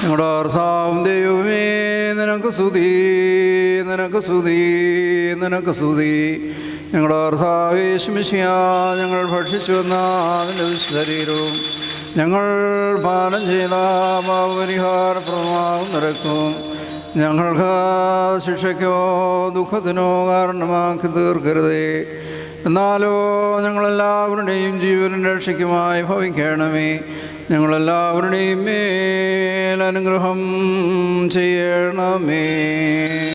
ഞങ്ങളുടെ കർത്താവും ദൈവമേ നിനക്ക് സ്തുതി നിനക്ക് സ്തുതി നിനക്ക് സ്തുതി ഞങ്ങളുടെ കർത്താവേശുമിശിയ ഞങ്ങൾ ഭക്ഷിച്ചു വന്ന അതിൻ്റെ ശരീരവും ഞങ്ങൾ പാനം ചെയ്ത പാപപരിഹാരപ്രദമാവും നിരക്കും ഞങ്ങൾക്ക് ശിക്ഷയ്ക്കോ ദുഃഖത്തിനോ കാരണമാക്കി തീർക്കരുതേ എന്നാലോ ഞങ്ങളെല്ലാവരുടെയും ജീവനും രക്ഷയ്ക്കുമായി ഭവിക്കണമേ ഞങ്ങളെല്ലാവരുടെയും മേൽ അനുഗ്രഹം ചെയ്യണമേ